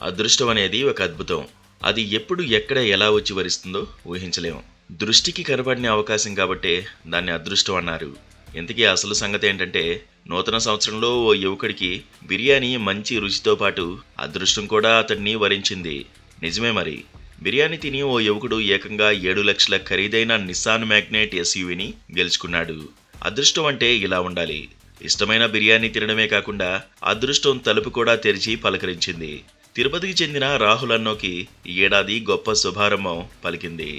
అదృష్టం అనేది ఒక అద్భుతం అది ఎప్పుడు ఎక్కడ ఎలా వచ్చి వరిస్తుందో ఊహించలేం దృష్టికి కనబడిన అవకాశం కాబట్టే దాన్ని అదృష్టం అన్నారు ఇంతకీ అసలు సంగతి ఏంటంటే నూతన సంవత్సరంలో ఓ యువకుడికి బిర్యానీ మంచి రుచితో పాటు అదృష్టం కూడా అతన్ని వరించింది నిజమే మరి బిర్యానీ తిని ఓ యువకుడు ఏకంగా ఏడు లక్షల ఖరీదైన నిస్సాన్ మ్యాగ్నెట్ ఎస్యూవిని గెలుచుకున్నాడు అదృష్టం అంటే ఇలా ఉండాలి ఇష్టమైన బిర్యానీ తినడమే కాకుండా అదృష్టం తలుపు కూడా తెరిచి పలకరించింది తిరుపతికి చెందిన రాహుల్ అన్నోకి ఈ ఏడాది గొప్ప శుభారంభం పలికింది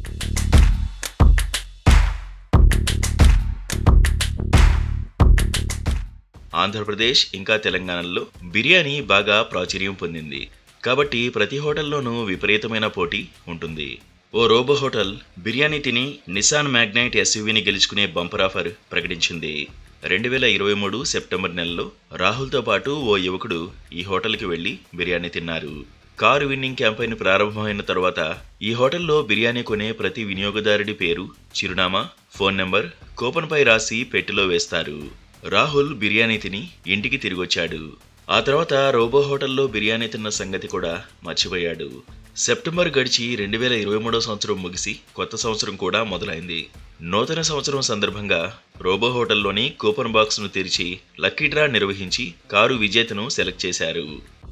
ఆంధ్రప్రదేశ్ ఇంకా తెలంగాణలో బిర్యానీ బాగా ప్రాచుర్యం పొందింది కాబట్టి ప్రతి హోటల్లోనూ విపరీతమైన పోటీ ఉంటుంది ఓ రోబో హోటల్ బిర్యానీ తిని నిసాన్ మ్యాగ్నైట్ ఎస్యూవీని గెలుచుకునే బంపర్ ఆఫర్ ప్రకటించింది రెండు వేల ఇరవై మూడు సెప్టెంబర్ నెలలో రాహుల్తో పాటు ఓ యువకుడు ఈ హోటల్కి వెళ్లి బిర్యానీ తిన్నారు కారు విన్నింగ్ క్యాంపెయిన్ ప్రారంభమైన తర్వాత ఈ హోటల్లో బిర్యానీ కొనే ప్రతి వినియోగదారుడి పేరు చిరునామా ఫోన్ నెంబర్ కూపన్పై రాసి పెట్టెలో వేస్తారు రాహుల్ బిర్యానీ తిని ఇంటికి తిరిగొచ్చాడు ఆ తర్వాత రోబో హోటల్లో బిర్యానీ తిన్న సంగతి కూడా మర్చిపోయాడు సెప్టెంబర్ గడిచి రెండు వేల ఇరవై మూడో సంవత్సరం ముగిసి కొత్త సంవత్సరం కూడా మొదలైంది నూతన సంవత్సరం సందర్భంగా రోబో హోటల్లోని కూపన్ బాక్స్ను తెరిచి లక్కీ డ్రా నిర్వహించి కారు విజేతను సెలెక్ట్ చేశారు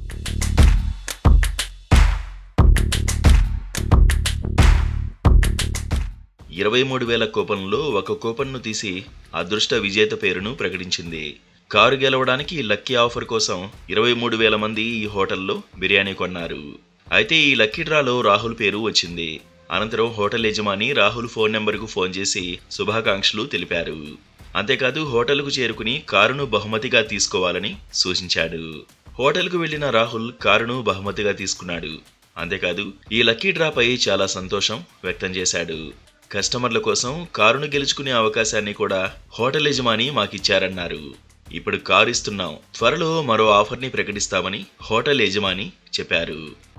ఇరవై మూడు వేల కూపన్లో ఒక కూపన్ను తీసి అదృష్ట విజేత పేరును ప్రకటించింది కారు గెలవడానికి లక్కీ ఆఫర్ కోసం ఇరవై మూడు వేల మంది ఈ హోటల్లో బిర్యానీ కొన్నారు అయితే ఈ లక్కీ డ్రాలో రాహుల్ పేరు వచ్చింది అనంతరం హోటల్ యజమాని రాహుల్ ఫోన్ నెంబర్కు ఫోన్ చేసి శుభాకాంక్షలు తెలిపారు అంతేకాదు హోటల్కు చేరుకుని కారును బహుమతిగా తీసుకోవాలని సూచించాడు హోటల్కు వెళ్లిన రాహుల్ కారును బహుమతిగా తీసుకున్నాడు అంతేకాదు ఈ లక్కీ డ్రాపై చాలా సంతోషం వ్యక్తం చేశాడు కస్టమర్ల కోసం కారును గెలుచుకునే అవకాశాన్ని కూడా హోటల్ యజమాని మాకిచ్చారన్నారు ఇప్పుడు కారు ఇస్తున్నాం త్వరలో మరో ఆఫర్ని ప్రకటిస్తామని హోటల్ యజమాని చెప్పారు